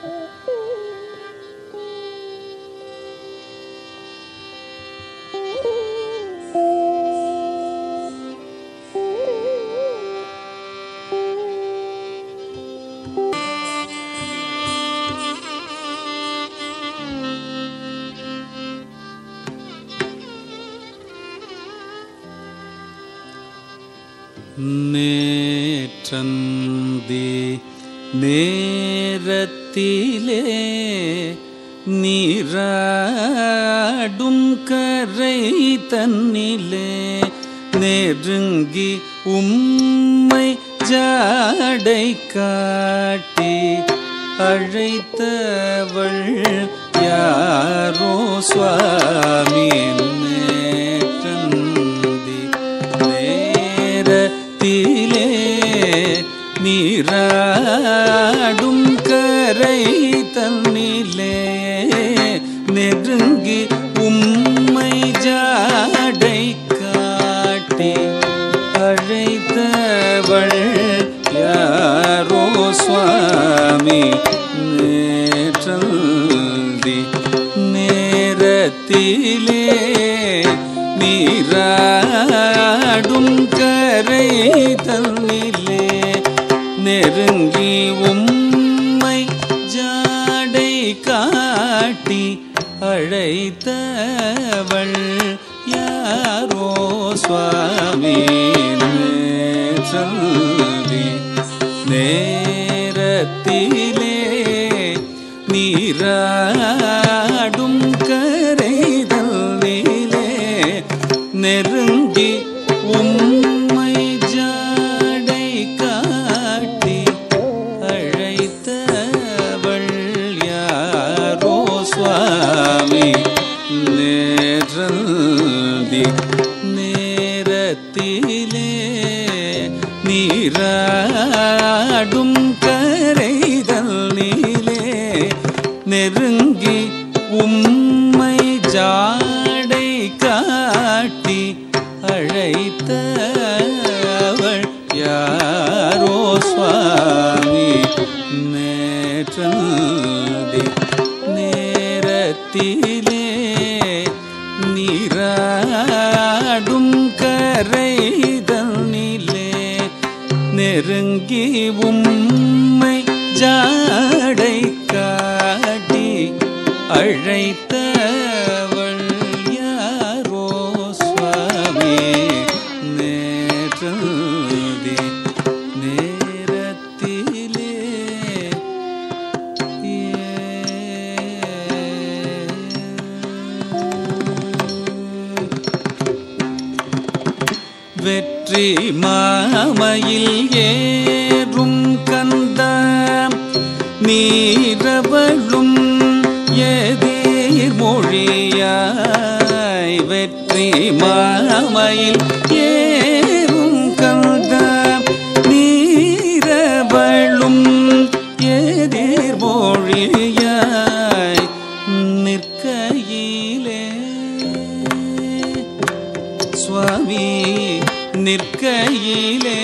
நேற்றந்தி நேரத்திலே நீராடும் கரை தன்னிலே நெருங்கி உம்மை ஜாடை காட்டி அழைத்தவள் யாரோ சுவாமி நேற்றந்தி நேரத்திலே நீராடும் கரை தன்னிலே நெருங்கி உம்மை ஜாடை காட்டி அழைத்தவள் யாரோ சுவாமி நேற்றந்தி நேரத்திலே நீராடும் கரை தன்னிலே நெருங்கி உம்மை ஜாடை காட்டி அழைத்தவள் யாரோ சுவாமி நேற்றந்தி நேரத்திலே நீராடும் கரைதல்லிலே நெருங்கி உம்மை ஜாடை காட்டி அழைத்தவள் யாரோ சுவாமி நேரந்தி நேரத்திலே நீராடும் கரைதல்லிலே நெருங்கி உம்மை ஜாடை காட்டி அழைத்தவள் யாரோ சுவாமி நேற்றந்தி நேரத்திலே நீராடும் கரை தன்னிலே நெருங்கி உம்மை ஜாடை காட்டி அழைத்தவள் யாரோ சுவாமி நேற்றந்தி நேரத்திலே வெற்றி மாமையில் ஏறும் கந்த நீரவளும் எதிர் மொழியாய் வெற்றி மாமையில் ஏறும் கந்த நீரவளும் எதிர் மொழியாய் நிற்கையிலே சுவாமி நிற்கையிலே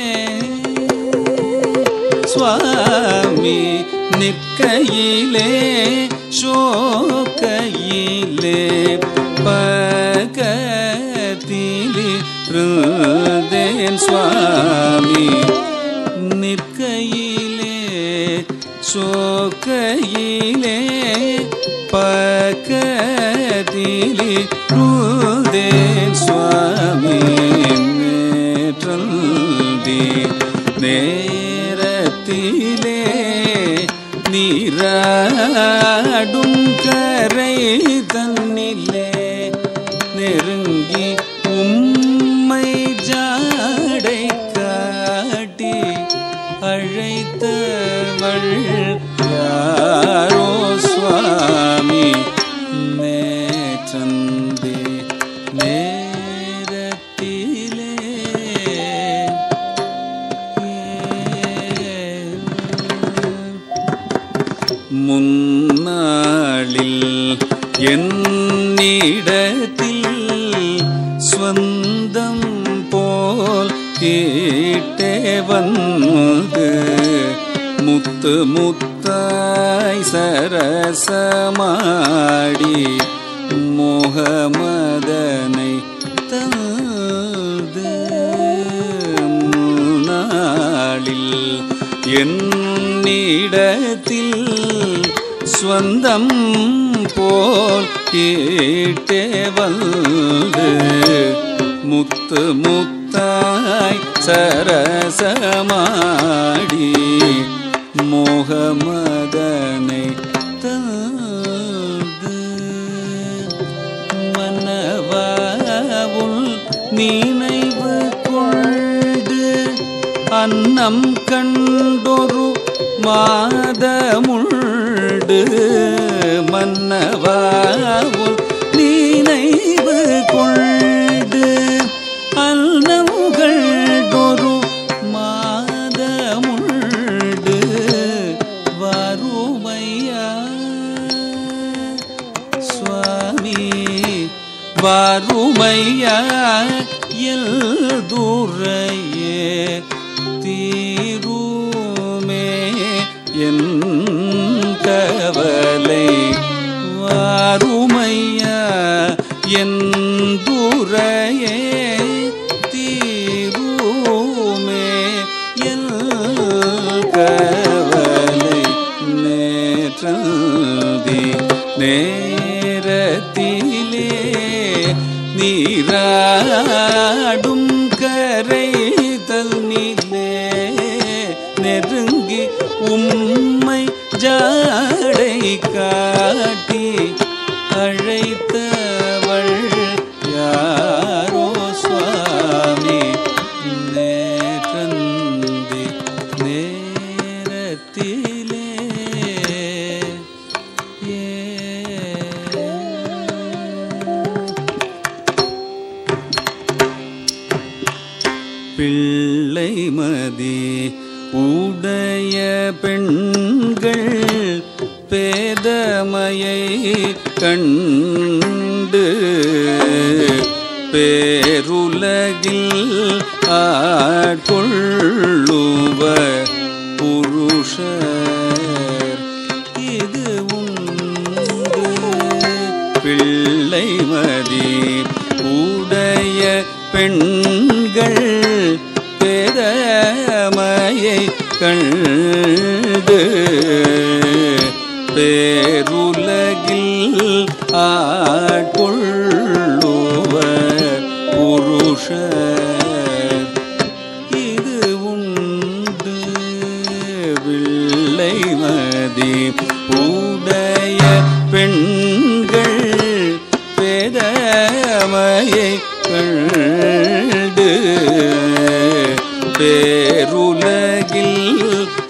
சுவாமி நிற்கையிலே சோக்கையிலே பகத்திலிருந்தேன் சுவாமி நிற்கையிலே சோக்கையிலே பக்கத்திலிருந்தேன் சுவாமி நேற்றந்தி நேரத்திலே நீராடும் கரை தன்னிலே நெருங்கி உம்மை ஜாடை காட்டி அழைத்தவள் யாரோ சுவாமி நேற்றந்தே நேரத்திலே முன்னாளில் என்னிடத்தில் ஸ்வந்தம் போல் கேட்டே வந்து முத்தாரமும் முத்து முத்தாய் சரசமாடி முகமதனை தந்து நாளில் என்னிடத்தில் ஸ்வந்தம் போல் கேட்டே வந்து முத்து முத்தாய் சரசமாடி மோகமதனை தந்து மன்னவாவுள் நினைவு கொண்டு அன்னம் கண்டொரு மாதமுண்டு மன்னவாவுள் நினைவு கொண்டு அன்னம் கண்டொரு மாதமுண்டு வறுமையா சுவாமி வாருமையா எல்துரையே தீருமே என் கவலை வாருமையா என் துரையே தீருமே என் கவலை நேற்றதி நேரத்திலே நீராடும் கரை தன்னிலே நெருங்கி உம்மை ஜாடை காட்டி அழைத்தவள் யாரோ சுவாமி நேற்றந்தி நேரத்திலே பிள்ளை மதி உடைய பெண்கள் பேதமையை கண்டு பேருலகில் ஆட்கொள்ளுவ புருஷர் இது உண்டு பிள்ளை மதி உடைய பெண்கள் பேதமையை கண்டு பேருலகில் ஆட்கொள்ளுவ புருஷர் இது உண்டு வில்லை மதி உடைய பெண்கள் பேதமையை கண்டு பேருலகில்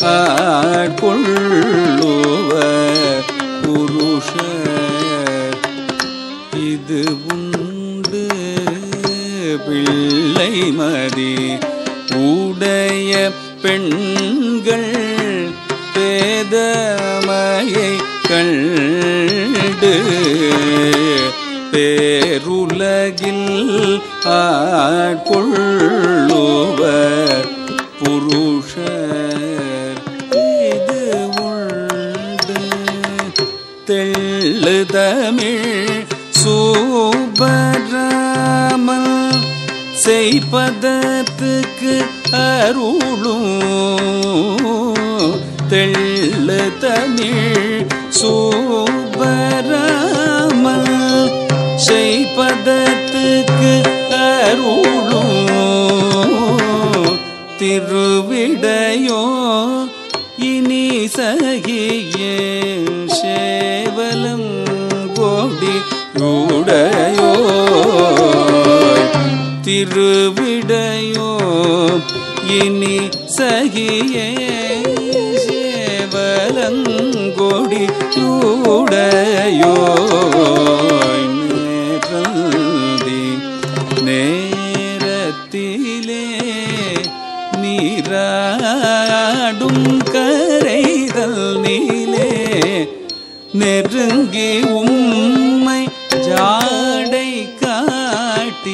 ஆட்கொள்ளுவ புருஷர் இது உண்டு பிள்ளை மதி உடைய பெண்கள் பேதமையை கண்டு பேருலகில் ஆட்கொள்ளுவ புருஷர் இது உண்டு தெள்ளு தமிழ் சூபராமல் செய்பதத்துக்கு அருளும் தெள்ளு தமிழ் சூபராமல் செய்பதத்துக்கு அருளும் திருவிடையோ இனி சகியே சேவலம் கோடி உடையோ திருவிடையோ இனி சகியே சேவலங்கொடி உடையோ நேரந்தி நேரத்திலே நீராடும் கரைதல் நீலே நெருங்கி உம்மை ஜாடை காட்டி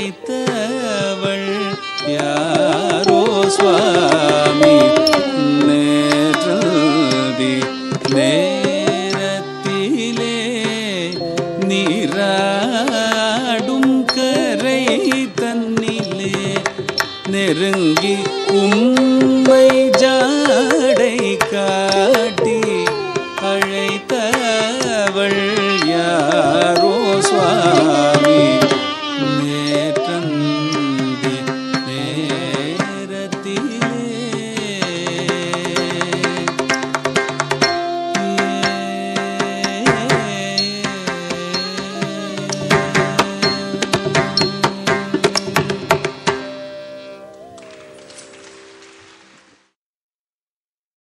அழைத்தவள் யாரோ சுவாமி காட்டி